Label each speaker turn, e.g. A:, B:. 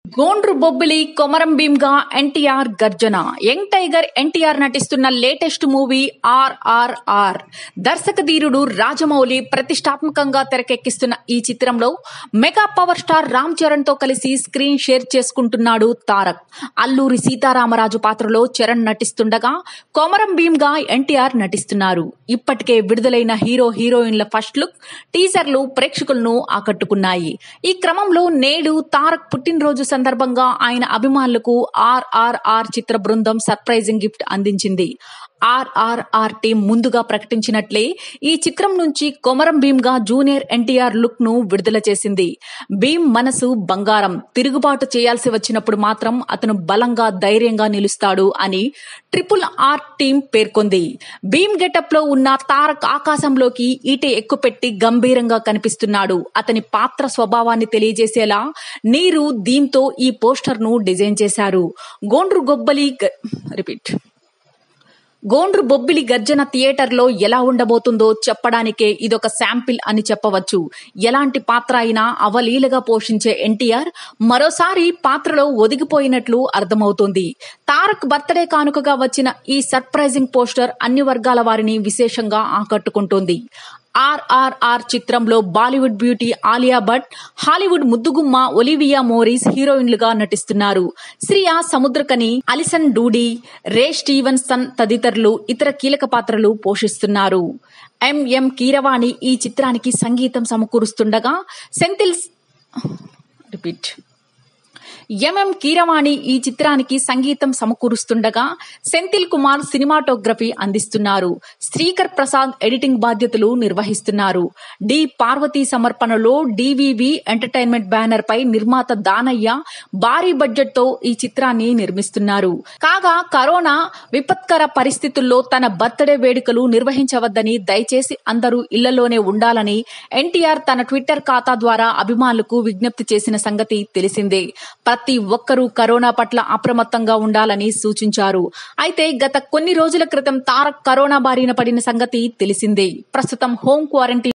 A: గోండ్రు బొబ్బిలి కొమరం భీమ్గా ఎన్టీఆర్ గర్జన young tiger NTR నటిస్తున్న latest movie RRR దర్శక ధీరుడు రాజమౌళి ప్రతిష్టాత్మకంగా తెరకెక్కిస్తున్న ఈ చిత్రంలో mega power star Ram Charan తో కలిసి స్క్రీన్ షేర్ చేసుకుంటున్నాడు తారక్ అల్లూరి సీతారామరాజు పాత్రలో చరణ్ నటిస్తుండగా కొమరం భీమ్గా ఎన్టీఆర్ నటిస్తున్నారు ఇప్పటికే విడుదలైన హీరో హీరోయిన్ల ఫస్ట్ లుక్ టీజర్లు ప్రేక్షకులను ఆకట్టుకున్నాయి ఈ క్రమంలో నేడు తారక్ పుట్టినరోజు సందర్భంగా ఆయన అభిమానులకు ఆర్ఆర్ఆర్ చిత్ర బృందం సర్ప్రైజింగ్ గిఫ్ట్ అందించింది ఆర్ఆర్ఆర్ టీం ముందుగా ప్రకటించినట్లే ఈ చిత్రం నుంచి కొమరం భీమ్ గా జూనియర్ ఎన్టీఆర్ లుక్ ను విడుదల చేసింది భీమ్ మనసు బంగారం తిరుగుబాటు చేయాల్సి వచ్చినప్పుడు మాత్రం అతను బలంగా ధైర్యంగా నిలుస్తాడు అని ట్రిపుల్ ఆర్ టీం పేర్కొంది భీమ్ గెటప్ లో ఉన్న తారక్ ఆకాశంలోకి ఈట ఎక్కుపెట్టి గంభీరంగా కనిపిస్తున్నాడు అతని పాత్ర స్వభావాన్ని తెలియజేసేలా నీరు దీంతో ఈ పోస్టర్ ను డిజైన్ చేశారు గోండ్రు గొబ్బలి గ- రిపీట్ గోండ్రు బొబ్బిలి గర్జన థియేటర్లో ఎలా ఉండబోతుందో చెప్పడానికే ఇదొక శాంపిల్ అని చెప్పవచ్చు ఎలాంటి పాత్ర అయినా అవలీలగా పోషించే ఎన్టీఆర్ మరోసారి పాత్రలో ఒదిగిపోయినట్లు అర్థమవుతోంది తారక్ బర్త్డే కానుకగా వచ్చిన ఈ సర్ప్రైజింగ్ పోస్టర్ అన్ని వర్గాల వారిని విశేషంగా ఆకట్టుకుంటోంది ఆర్ఆర్ఆర్ చిత్రంలో Bollywood beauty Alia Bhatt Hollywood ముద్దుగుమ్మ ఒలివియా మోరిస్ హీరోయిన్లుగా నటిస్తున్నారు Shriya Samuthirakani Alison Doody Ray Stevenson తదితరులు ఇతర కీలక పాత్రలు పోషిస్తున్నారు ఎంఎం కీరవాణి ఈ చిత్రానికి సంగీతం సమకూరుస్తుండగా సెంథిల్ రిపీట్ ఎంఎం కీరవాణి ఈ చిత్రానికి సంగీతం సమకూరుస్తుండగా సెంథిల్ కుమార్ సినిమాటోగ్రఫీ అందిస్తున్నారు శ్రీకర్ ప్రసాద్ ఎడిటింగ్ బాధ్యతలు నిర్వహిస్తున్నారు డి పార్వతీ సమర్పణలో డివివి ఎంటర్టైన్మెంట్ బ్యానర్ పై నిర్మాత దానయ్య భారీ బడ్జెట్ తో ఈ చిత్రాన్ని నిర్మిస్తున్నారు కాగా కరోనా విపత్కర పరిస్థితుల్లో తన బర్త్డే వేడుకలు నిర్వహించవద్దని దయచేసి అందరూ ఇళ్లలోనే ఉండాలని ఎన్టీఆర్ తన ట్విట్టర్ ఖాతా ద్వారా అభిమానులకు విజ్ఞప్తి చేసిన సంగతి తెలిసిందే ప్రతి ఒక్కరూ కరోనా పట్ల అప్రమత్తంగా ఉండాలని సూచించారు అయితే గత కొన్ని రోజుల క్రితం తారక్ కరోనా బారిన పడిన సంగతి తెలిసిందే ప్రస్తుతం హోం క్వారంటైన్